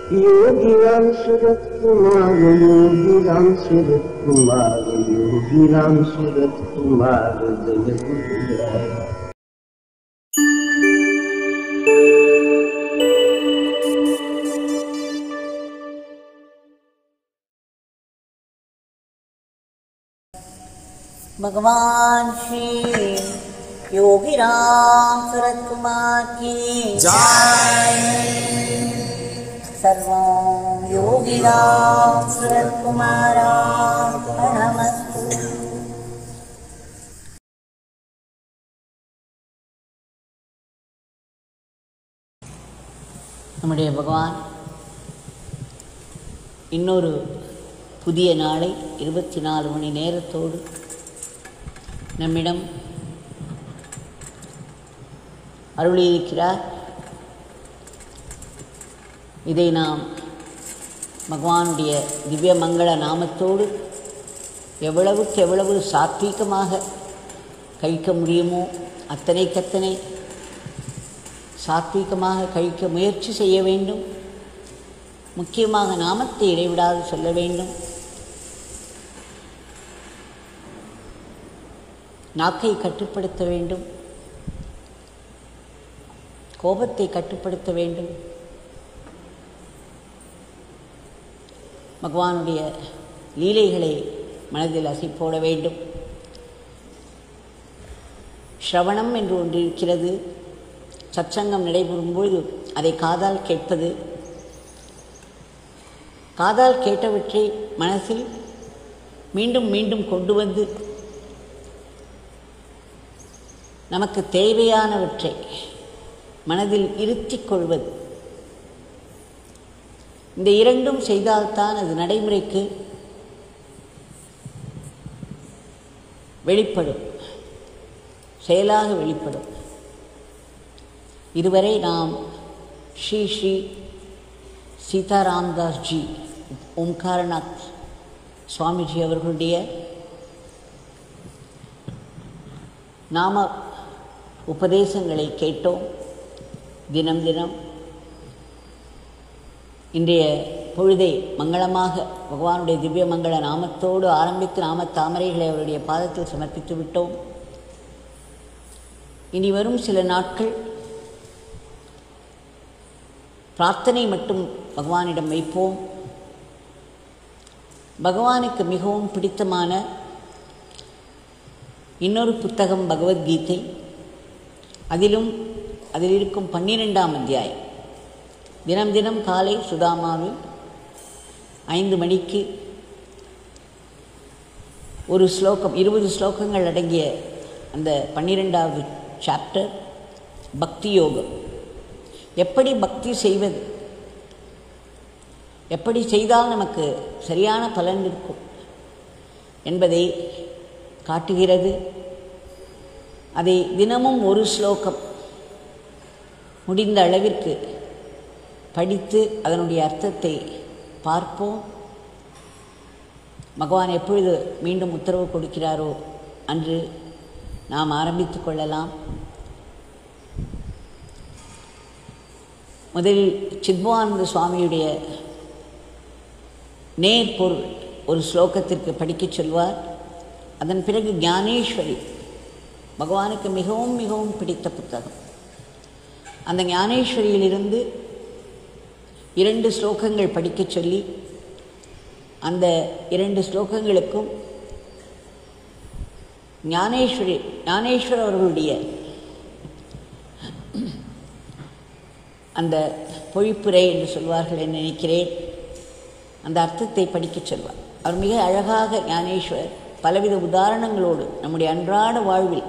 योगी राम सूरत कुमार योगी राम सूरत कुमार योगी राम सूरत कुमार जय गुरुदेव भगवान श्री योगी राम सूरत कुमार की सर्वं योगी राम सूरत कुमारार्पणमस्तु நம்முடைய பகவான் இன்னொரு புதிய நாளை இருபத்தி நாலு மணி நேரத்தோடு நம்மிடம் அருளியிருக்கிறார் இதை நாம் பகவானுடைய திவ்ய மங்கள நாமத்தோடு எவ்வளவுக்கு எவ்வளவு சாத்வீகமாக கழிக்க முடியுமோ அத்தனைக்கத்தனை சாத்வீகமாக கழிக்க முயற்சி செய்ய வேண்டும் முக்கியமாக நாமத்தை இடைவிடாது சொல்ல வேண்டும் நாக்கை கட்டுப்படுத்த வேண்டும் கோபத்தை கட்டுப்படுத்த வேண்டும் பகவானுடைய லீலைகளை மனதில் அசைப்போட வேண்டும் ஸ்ரவணம் என்று ஒன்று இருக்கிறது சச்சங்கம் நடைபெறும் பொழுது அதை காதால் கேட்பது காதால் கேட்டவற்றை மனசில் மீண்டும் மீண்டும் கொண்டு வந்து நமக்கு தேவையானவற்றை மனதில் இருத்திக் கொள்வது இந்த இரண்டும் செய்தால்தான் அது நடைமுறைக்கு வெளிப்படும் செயலாக வெளிப்படும் இதுவரை நாம் ஸ்ரீ ஸ்ரீ சீதாராம்தாஸ் ஜி ஓம்காரநாத் சுவாமிஜி அவர்களுடைய நாம உபதேசங்களை கேட்டோம் தினம் தினம் இன்றைய பொழுதை மங்களமாக பகவானுடைய திவ்ய மங்கள நாமத்தோடு ஆரம்பித்து நாம தாமரைகளை அவருடைய பாதத்தில் சமர்ப்பித்து விட்டோம் இனி வரும் சில நாட்கள் பிரார்த்தனை மட்டும் பகவானிடம் வைப்போம் பகவானுக்கு மிகவும் பிடித்தமான இன்னொரு புத்தகம் பகவத்கீதை அதிலும் அதில் இருக்கும் பன்னிரெண்டாம் அத்தியாயம் தினம் தினம் காலை சுதாமாவில் ஐந்து மணிக்கு ஒரு ஸ்லோகம் இருபது ஸ்லோகங்கள் அடங்கிய அந்த பன்னிரெண்டாவது சாப்டர் பக்தி யோகம் எப்படி பக்தி செய்வது எப்படி செய்தால் நமக்கு சரியான பலன் இருக்கும் என்பதை காட்டுகிறது அதை தினமும் ஒரு ஸ்லோகம் முடிந்த அளவிற்கு படித்து அதனுடைய அர்த்தத்தை பார்ப்போம் பகவான் எப்பொழுது மீண்டும் உத்தரவு கொடுக்கிறாரோ அன்று நாம் ஆரம்பித்து கொள்ளலாம் முதலில் சித்பவானந்த சுவாமியுடைய நேர் பொருள் ஒரு ஸ்லோகத்திற்கு படிக்கச் சொல்வார் அதன் பிறகு ஞானேஸ்வரி பகவானுக்கு மிகவும் மிகவும் பிடித்த புத்தகம் அந்த ஞானேஸ்வரியிலிருந்து இரண்டு ஸ்லோகங்கள் படிக்கச் சொல்லி அந்த இரண்டு ஸ்லோகங்களுக்கும் ஞானேஸ்வரி ஞானேஸ்வரர் அவர்களுடைய அந்த பொழிப்புரை என்று சொல்வார்கள் என்று நினைக்கிறேன் அந்த அர்த்தத்தை படிக்கச் சொல்வார் அவர் மிக அழகாக ஞானேஸ்வரர் பலவித உதாரணங்களோடு நம்முடைய அன்றாட வாழ்வில்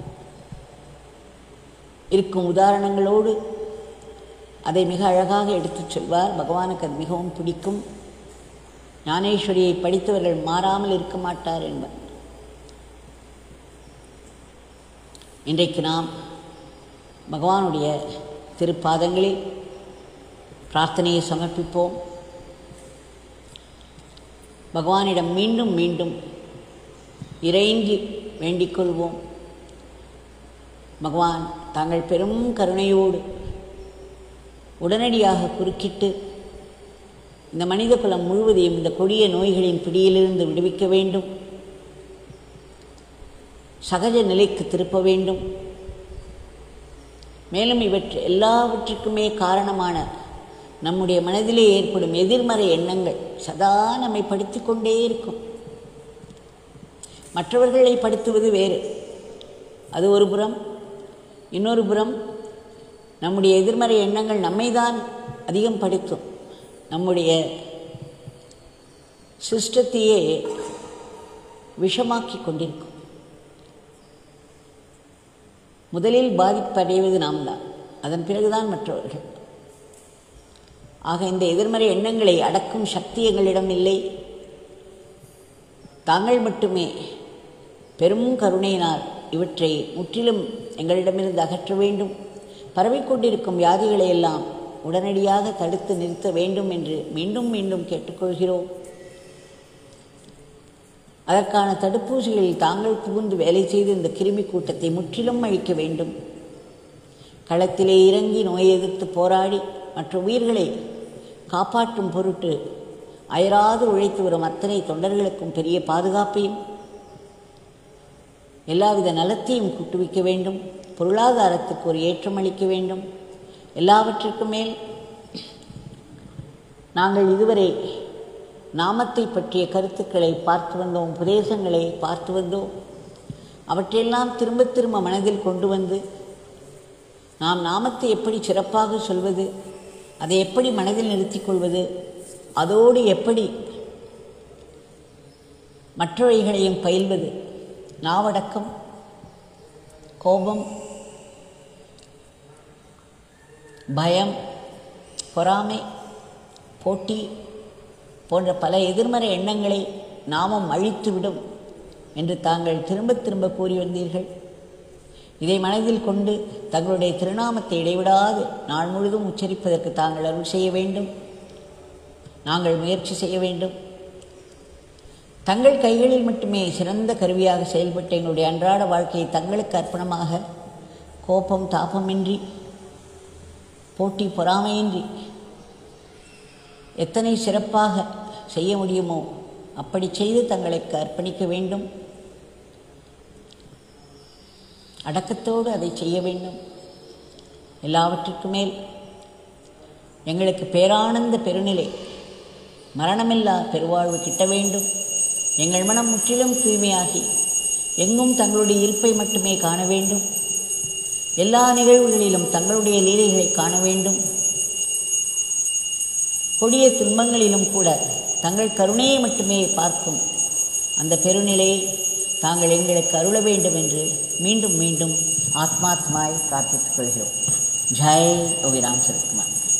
இருக்கும் உதாரணங்களோடு அதை மிக அழகாக எடுத்துச் சொல்வார் பகவானுக்கு அது மிகவும் பிடிக்கும் ஞானேஸ்வரியை படித்தவர்கள் மாறாமல் இருக்க மாட்டார் என்பார் இன்றைக்கு நாம் பகவானுடைய திருப்பாதங்களில் பிரார்த்தனையை சமர்ப்பிப்போம் பகவானிடம் மீண்டும் மீண்டும் இறைஞ்சி வேண்டிக் கொள்வோம் பகவான் தாங்கள் பெரும் கருணையோடு உடனடியாக குறுக்கிட்டு இந்த மனித குலம் முழுவதையும் இந்த கொடிய நோய்களின் பிடியிலிருந்து விடுவிக்க வேண்டும் சகஜ நிலைக்கு திருப்ப வேண்டும் மேலும் இவற்றை எல்லாவற்றுக்குமே காரணமான நம்முடைய மனதிலே ஏற்படும் எதிர்மறை எண்ணங்கள் சதா நம்மை படுத்தி கொண்டே இருக்கும் மற்றவர்களை படுத்துவது வேறு அது ஒரு புறம் இன்னொரு புறம் நம்முடைய எதிர்மறை எண்ணங்கள் நம்மை தான் அதிகம் படுத்தும் நம்முடைய சிஸ்டத்தையே விஷமாக்கி கொண்டிருக்கும் முதலில் பாதிப்படைவது நாம் தான் அதன் பிறகுதான் மற்றவர்கள் ஆக இந்த எதிர்மறை எண்ணங்களை அடக்கும் சக்தி எங்களிடம் இல்லை தாங்கள் மட்டுமே பெரும் கருணையினால் இவற்றை முற்றிலும் எங்களிடமிருந்து அகற்ற வேண்டும் பரவிக்கொண்டிருக்கும் வியாதிகளை எல்லாம் உடனடியாக தடுத்து நிறுத்த வேண்டும் என்று மீண்டும் மீண்டும் கேட்டுக்கொள்கிறோம் அதற்கான தடுப்பூசிகளில் தாங்கள் புகுந்து வேலை செய்து இந்த கிருமி கூட்டத்தை முற்றிலும் அழிக்க வேண்டும் களத்திலே இறங்கி நோயை எதிர்த்து போராடி மற்ற உயிர்களை காப்பாற்றும் பொருட்டு அயராது உழைத்து வரும் அத்தனை தொண்டர்களுக்கும் பெரிய பாதுகாப்பையும் எல்லாவித நலத்தையும் கூட்டுவிக்க வேண்டும் பொருளாதாரத்துக்கு ஒரு ஏற்றம் அளிக்க வேண்டும் எல்லாவற்றிற்கும் மேல் நாங்கள் இதுவரை நாமத்தை பற்றிய கருத்துக்களை பார்த்து வந்தோம் உபதேசங்களை பார்த்து வந்தோம் அவற்றையெல்லாம் திரும்ப திரும்ப மனதில் கொண்டு வந்து நாம் நாமத்தை எப்படி சிறப்பாக சொல்வது அதை எப்படி மனதில் நிறுத்திக் கொள்வது அதோடு எப்படி மற்றவைகளையும் பயில்வது நாவடக்கம் கோபம் பயம் பொறாமை போட்டி போன்ற பல எதிர்மறை எண்ணங்களை நாமும் அழித்துவிடும் என்று தாங்கள் திரும்ப திரும்ப கூறி வந்தீர்கள் இதை மனதில் கொண்டு தங்களுடைய திருநாமத்தை இடைவிடாது நாள் முழுதும் உச்சரிப்பதற்கு தாங்கள் அருள் செய்ய வேண்டும் நாங்கள் முயற்சி செய்ய வேண்டும் தங்கள் கைகளில் மட்டுமே சிறந்த கருவியாக செயல்பட்ட எங்களுடைய அன்றாட வாழ்க்கையை தங்களுக்கு அர்ப்பணமாக கோபம் தாபமின்றி போட்டி பொறாமையின்றி எத்தனை சிறப்பாக செய்ய முடியுமோ அப்படி செய்து தங்களுக்கு அர்ப்பணிக்க வேண்டும் அடக்கத்தோடு அதை செய்ய வேண்டும் எல்லாவற்றுக்கு மேல் எங்களுக்கு பேரானந்த பெருநிலை மரணமில்லா பெருவாழ்வு கிட்ட வேண்டும் எங்கள் மனம் முற்றிலும் தூய்மையாகி எங்கும் தங்களுடைய இருப்பை மட்டுமே காண வேண்டும் எல்லா நிகழ்வுகளிலும் தங்களுடைய லீலைகளை காண வேண்டும் கொடிய துன்பங்களிலும் கூட தங்கள் கருணையை மட்டுமே பார்க்கும் அந்த பெருநிலையை தாங்கள் எங்களுக்கு அருள வேண்டும் என்று மீண்டும் மீண்டும் ஆத்மாத்மாய் பிரார்த்தித்துக் கொள்கிறோம் ஜெய் ஓவிராம் சரத்குமார்